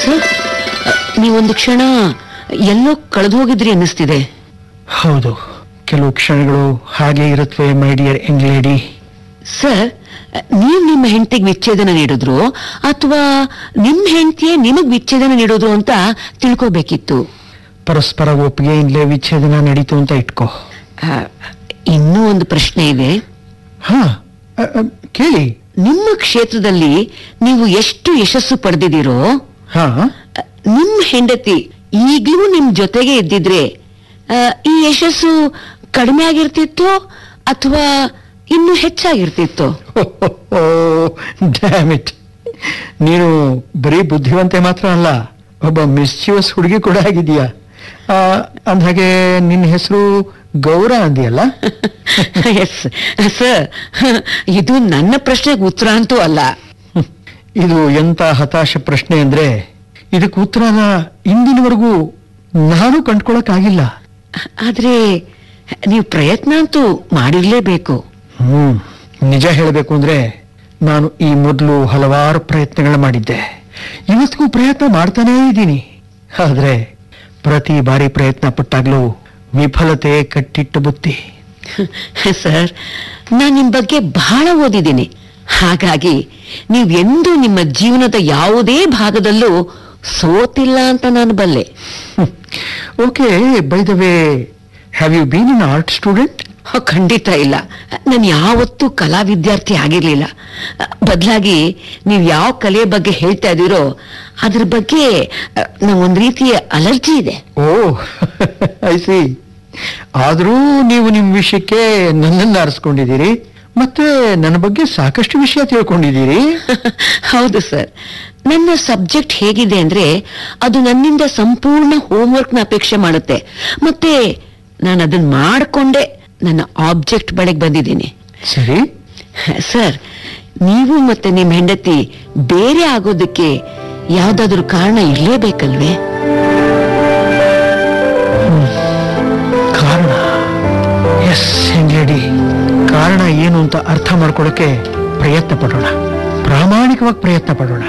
Sir ನೀವೊಂದು ಕ್ಷಣ ಎಲ್ಲೋ ಕಳೆದು ಹೋಗಿದ್ರಿ ಅನ್ನಿಸ್ತಿದೆ ಹೌದು ಕೆಲವು ಕ್ಷಣಗಳು ಹಾಗೆ ಇರುತ್ತವೆ ಮೈ ಡಿಯರ್ ಲೇಡಿ ಸರ್ ನೀವ್ ನಿಮ್ಮ ಹೆಂಡತಿಗೆ ವಿಚ್ಛೇದನ ನೀಡಿದ್ರು ಅಥವಾ ನಿಮ್ ಹೆಂಡತಿಯೇ ನಿಮಗ್ ವಿಚ್ಛೇದನ ನೀಡೋದು ಅಂತ ತಿಳ್ಕೋಬೇಕಿತ್ತು ಪರಸ್ಪರ ಒಪ್ಪಿಗೆಯಿಂದಲೇ ವಿಚ್ಛೇದನ ನಡೀತು ಅಂತ ಇಟ್ಕೋ ಆ, ಇನ್ನೂ ಒಂದು ಪ್ರಶ್ನೆ ಇದೆ ಹಾ ಅ, ಅ, ಕೇಳಿ ನಿಮ್ಮ ಕ್ಷೇತ್ರದಲ್ಲಿ ನೀವು ಎಷ್ಟು ಯಶಸ್ಸು ಪಡೆದಿದ್ದೀರೋ ಹಾ ಆ, ನಿಮ್ ಹೆಂಡತಿ ಈಗ್ಲೂ ನಿಮ್ ಜೊತೆಗೆ ಇದ್ದಿದ್ರೆ ಆ, ಈ ಯಶಸ್ಸು ಕಡಿಮೆ ಆಗಿರ್ತಿತ್ತೋ ಅಥವಾ ಇನ್ನೂ ಹೆಚ್ಚಾಗಿರ್ತಿತ್ತೋ ಡ್ಯಾಮ್ ಇಟ್ ನೀನು ಬರೀ ಬುದ್ಧಿವಂತೆ ಮಾತ್ರ ಅಲ್ಲ ಒಬ್ಬ ಮಿಸ್ಚಿವಸ್ ಹುಡುಗಿ ಕೂಡ ಆಗಿದೀಯಾ ಆ, ಅಂದ್ಹಾಗೆ ನಿನ್ನ ಹೆಸರು ಗೌರ ಅಂದಿಯಲ್ಲ ಎಸ್ ಸರ್ ಇದು ನನ್ನ ಪ್ರಶ್ನೆಗೆ ಉತ್ತರ ಅಂತೂ ಅಲ್ಲ ಹ್ಮ್. ಇದು ಎಂತ ಹತಾಶ ಪ್ರಶ್ನೆ ಅಂದ್ರೆ ಇದಕ್ಕೆ ಉತ್ತರನ ಇಂದಿನವರೆಗೂ ನಾನು ಕಂಡ್ಕೊಳಕ್ಕಾಗಿಲ್ಲ ಆದ್ರೆ ನೀವು ಪ್ರಯತ್ನ ಅಂತೂ ಮಾಡಿರ್ಲೇಬೇಕು ಹ್ಮ್ ನಿಜ ಹೇಳಬೇಕು ಅಂದ್ರೆ ನಾನು ಈ ಮೊದಲು ಹಲವಾರು ಪ್ರಯತ್ನಗಳು ಮಾಡಿದ್ದೆ ಇವತ್ತಿಗೂ ಪ್ರಯತ್ನ ಮಾಡ್ತಾನೇ ಇದ್ದೀನಿ ಆದ್ರೆ ಪ್ರತಿ ಬಾರಿ ಪ್ರಯತ್ನ ಪಟ್ಟಾಗ್ಲೂ ವಿಫಲತೆ ಕಟ್ಟಿಟ್ಟ ಬುತ್ತಿ ಸರ್ ನಾನು ನಿಮ್ ಬಗ್ಗೆ ಬಹಳ ಓದಿದ್ದೀನಿ ಹಾಗಾಗಿ ನೀವು ಎಂದೂ ನಿಮ್ಮ ಜೀವನದ ಯಾವುದೇ ಭಾಗದಲ್ಲೂ ಸೋತಿಲ್ಲ ಅಂತ ನಾನು ಬಲ್ಲೆ okay by the way have you been in art student ಹ, ಖಂಡಿತ ಇಲ್ಲ ನಾನು ಯಾವತ್ತೂ ಕಲಾ ವಿದ್ಯಾರ್ಥಿ ಆಗಿರ್ಲಿಲ್ಲ ಬದಲಾಗಿ ನೀವು ಯಾವ ಕಲೆಯ ಬಗ್ಗೆ ಹೇಳ್ತಾ ಇದ್ದೀರೋ ಅದ್ರ ಬಗ್ಗೆ ನಂಗೆ ಒಂದು ರೀತಿಯ ಅಲರ್ಜಿ ಇದೆ ಓ ಐ ಸಿ ಆದರೂ ನೀವು ನಿಮ್ಮ ವಿಷಯಕ್ಕೆ ನನ್ನನ್ನು ಆರಿಸ್ಕೊಂಡಿದ್ದೀರಿ ಮತ್ತೆ ನನ್ನ ಬಗ್ಗೆ ಸಾಕಷ್ಟು ವಿಷಯ ತಿಳ್ಕೊಂಡಿದ್ದೀರಿ ಹೌದು ಸರ್ ನನ್ನ ಸಬ್ಜೆಕ್ಟ್ ಹೇಗಿದೆ ಅಂದ್ರೆ ಅದು ನನ್ನಿಂದ ಸಂಪೂರ್ಣ ಹೋಮ್ವರ್ಕ್ನ ಅಪೇಕ್ಷೆ ಮಾಡುತ್ತೆ ಮತ್ತೆ ನಾನು ಅದನ್ನ ಮಾಡಿಕೊಂಡೇ ನನ್ನ ಆಬ್ಜೆಕ್ಟ್ ಬಳಿಗೆ ಬಂದಿದ್ದೀನಿ ಸರಿ ಸರ್ ನೀವು ಮತ್ತೆ ನಿಮ್ಮ ಹೆಂಡತಿ ಬೇರೆ ಆಗೋದಕ್ಕೆ ಯಾವ್ದಾದ್ರೂ ಕಾರಣ ಇರ್ಲೇಬೇಕಲ್ವೇ ಕಾರಣ ಎಸ್ ಹೆಂಗೇಡಿ ಕಾರಣ ಏನು ಅಂತ ಅರ್ಥ ಮಾಡ್ಕೊಳ್ಳೋಕೆ ಪ್ರಯತ್ನ ಪಡೋಣ ಪ್ರಾಮಾಣಿಕವಾಗಿ ಪ್ರಯತ್ನ ಪಡೋಣ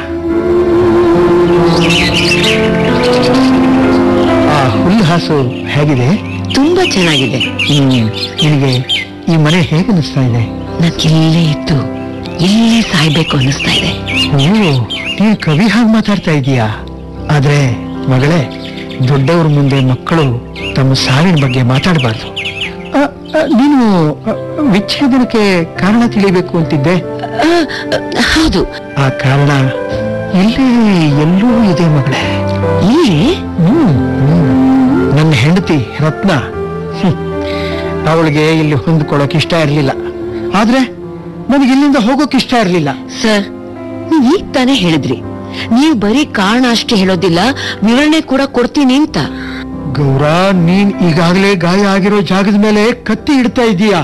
ಆ ಹುಲ್ಲುಹಾಸು ಹೇಗಿದೆ ತುಂಬಾ ಚೆನ್ನಾಗಿದೆ ಹ್ಮ್ ನಿನಗೆ ಈ ಮನೆ ಹೇಗೆ ಅನಿಸ್ತಾ ಇದೆ ನನ್ಗೆ ಇಲ್ಲೇ ಇತ್ತು ಇಲ್ಲೇ ಸಾಯ್ಬೇಕು ಅನ್ನಿಸ್ತಾ ಇದೆ ಓ ನೀನು ಕವಿ ಹಾಗೆ ಮಾತಾಡ್ತಾ ಇದೀಯಾ ಆದ್ರೆ ಮಗಳೇ ದೊಡ್ಡವ್ರ ಮುಂದೆ ಮಕ್ಕಳು ತಮ್ಮ ಸಾವಿನ ಬಗ್ಗೆ ಮಾತಾಡಬಾರ್ದು ನೀನು ಅ, ವಿಚ್ಛೇದನಕ್ಕೆ ಕಾರಣ ತಿಳಿಬೇಕು ಅಂತಿದ್ದೆ ಆ, ಆ, ಹೌದು ಆ ಕಾರಣ ಇಲ್ಲೇ ಎಲ್ಲೂ ಇದೆ ಮಗಳೇ ಇಲ್ಲಿ ಹ್ಮ್ ಹ್ಮ್. ನನ್ನ ಹೆಂಡತಿ ರತ್ನ ಹ್ಮ್. ಅವಳಿಗೆ ಇಲ್ಲಿ ಹೊಂದ್ಕೊಳ್ಳೋಕೆ ಇಷ್ಟ ಇರಲಿಲ್ಲ ಆದ್ರೆ ನನಗೆ ಇಲ್ಲಿಂದ ಹೋಗೋಕೆ ಇಷ್ಟ ಇರಲಿಲ್ಲ ಸರ್ ನೀವ್ ಈಗ ತಾನೇ ಹೇಳಿದ್ರಿ ನೀವು ಬರೀ ಕಾರಣ ಅಷ್ಟೇ ಹೇಳೋದಿಲ್ಲ ವಿವರಣೆ ಕೂಡ ಕೊಡ್ತೀನಿ ಅಂತ ಗೌರ ನೀನ್ ಈಗಾಗಲೇ ಗಾಯ ಆಗಿರೋ ಜಾಗದ ಮೇಲೆ ಕತ್ತಿ ಇಡ್ತಾ ಇದೀಯಾ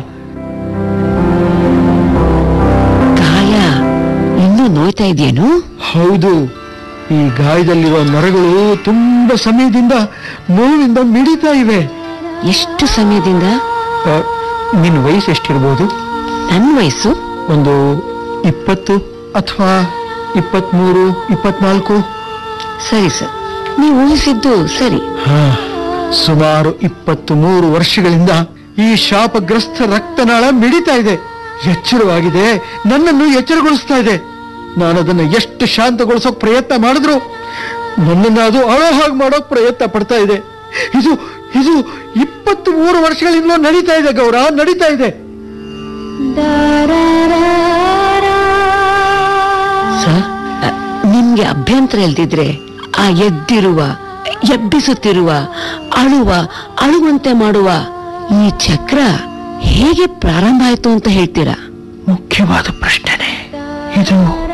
ಗಾಯ ಇನ್ನೂ ನೋಯ್ತಾ ಇದೆಯೇನು ಹೌದು ಈ ಗಾಯದಲ್ಲಿರೋ ನರಗಳು ತುಂಬಾ ಸಮಯದಿಂದ ನೋವಿಂದ ಮಿಡಿತಾ ಇವೆ ಎಷ್ಟು ಸಮಯದಿಂದ ಆ, ನಿನ್ ವಯಸ್ಸು ಎಷ್ಟಿರ್ಬೋದು ನನ್ನ ವಯಸ್ಸು ಒಂದು ಇಪ್ಪತ್ತು ಅಥವಾ ಇಪ್ಪತ್ಮೂರು ಇಪ್ಪತ್ನಾಲ್ಕು ಸರಿ ಸರ್ ನೀವು ಊಹಿಸಿದ್ದು ಸರಿ ಹಾ, ಸುಮಾರು ಇಪ್ಪತ್ತು ಮೂರು ವರ್ಷಗಳಿಂದ ಈ ಶಾಪಗ್ರಸ್ತ ರಕ್ತನಾಳ ಮಿಡಿತಾ ಇದೆ ಎಚ್ಚರವಾಗಿದೆ ನನ್ನನ್ನು ಎಚ್ಚರಗೊಳಿಸ್ತಾ ಇದೆ ನಾನು ಅದನ್ನು ಎಷ್ಟು ಶಾಂತಗೊಳಿಸೋಕ್ ಪ್ರಯತ್ನ ಮಾಡಿದ್ರು ನನ್ನನ್ನು ಅದು ಅಳೋ ಹಾಗೆ ಮಾಡೋಕ್ ಪ್ರಯತ್ನ ಪಡ್ತಾ ಇದೆ ಇದು ಇದು ಇಪ್ಪತ್ತು ಮೂರು ವರ್ಷಗಳಿಂದಲೂ ನಡೀತಾ ಇದೆ ಗೌರ ನಡೀತಾ ಇದೆ ಸರ್ ಅ, ನಿಮ್ಗೆ ಅಭ್ಯಂತರ ಇಲ್ದಿದ್ರೆ ಆ ಎದ್ದಿರುವ ಎಬ್ಬಿಸುತ್ತಿರುವ ಅಳುವ ಅಳುವಂತೆ ಮಾಡುವ ಈ ಚಕ್ರ ಹೇಗೆ ಪ್ರಾರಂಭ ಆಯ್ತು ಅಂತ ಹೇಳ್ತೀರಾ ಮುಖ್ಯವಾದ ಪ್ರಶ್ನೆನೆ ಇದು